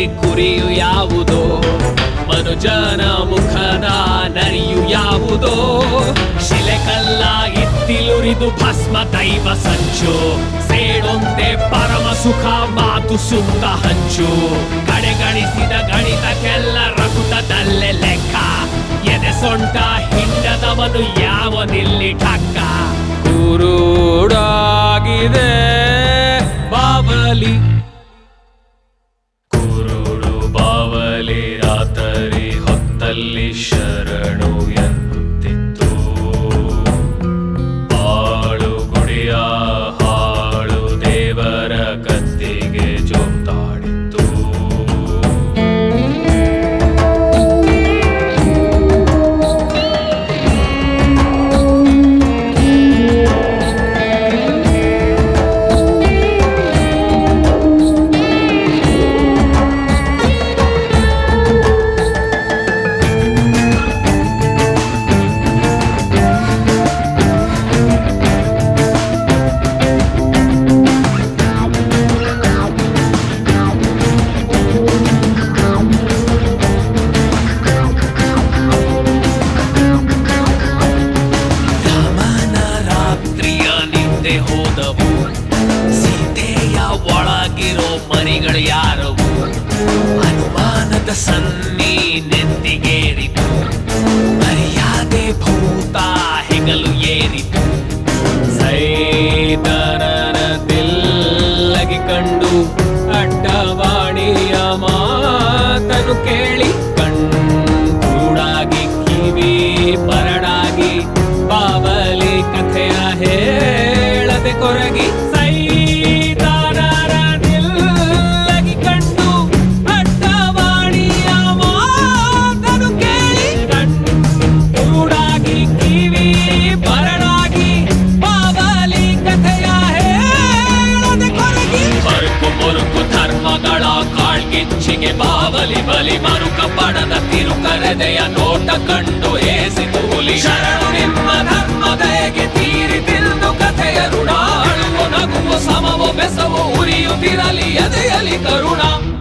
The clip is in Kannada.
ಕುರಿಯು ಯಾವುದೋ ಮನುಜನ ಮುಖದ ನರಿಯು ಯಾವುದೋ ಶಿಲೆ ಕಲ್ಲ ಇತ್ತಿಲುರಿದು ಭಸ್ಮ ದೈವ ಸಂಚು ಸೇಡೊಂದೆ ಪರಮ ಸುಖ ಮಾತು ಸುತ್ತ ಹಂಚು ಕಡೆಗಣಿಸಿದ ಗಣಿತಕ್ಕೆಲ್ಲ ರಕುತದಲ್ಲೇ ಲೆಕ್ಕ ಎದೆ ಸೊಂಟ ಹಿಂಡದವನು ಯಾವನಿಲ್ಲಿ ಠಕ್ಕ ಕುರುಡಾಗಿದೆ ಬಾವಲಿ ಕುರುಡು ಬಾವಲಿ ರಾತರಿ ಹೊತ್ತಲ್ಲಿ ಶರಣು ಎನ್ನುತ್ತಿತ್ತು ಬಾಳು ಗುಡಿಯ ಹಾಳು ದೇವರ ಕತ್ತಿಗೆ ಜೋತಾಡಿತ್ತು ರಾಮನ ರಾತ್ರಿಯ ನಿದ್ದೆ ಹೋದವು ಸೀತೆಯ ಒಳಗಿರೋ ಮರಿಗಳು ಯಾರವು ಅನುಮಾನದ ಸನ್ನಿ ನೆತ್ತಿಗೇರಿತು ಮರ್ಯಾದೆ ಭೂತ ಹೆಗಲು ಏರಿತು ಸೈತನನ ತಿಲ್ಲಗಿ ಕಂಡು ಅಡ್ಡವಾಣಿಯ ಮಾತನು ಕೇಳಿ ಕಣ್ಣೂಡಾಗಿ ಕಿವಿ ಬರಡಾಗಿ ಬಾವಲಿ ಕಥೆಯ ಹೇಳದೆ ಕೊರಗಿ ಸೈತಾನರ ನಿಲ್ಲಗಿ ಕಂಡು ಅಡ್ಡವಾಣಿಯ ಮಾತನು ಕೇಳಿ ಕಣ್ಣೂಡಾಗಿ ಕಿವಿ ಬರಡಾಗಿ ಬಾವಲಿ ಕಥೆಯ ಹೇಳದೆ ಕೊರಗಿ ಮರುಕು ಮುರುಕು ಧರ್ಮಗಳ ಕಾಳ್ಗಿಚ್ಚಿಗೆ ಬಾವಲಿ ಬಲಿ ಮರುಕ ಪಡದ ತಿರುಕರೆದೆಯ ನೋಟ ಕಂಡು ಏಸಿತು ಹುಲಿ ಶರಣು ನಿಮ್ಮ ಧರ್ಮದಯಗೆ ತೀರಿ ತಿಂದು ಕಥೆಯ ಋಣ ಅಳುವು ನಗುವು ಸಮವು ಬೆಸವು ಉರಿಯುತ್ತಿರಲಿ ಎದೆಯಲಿ ಕರುಣ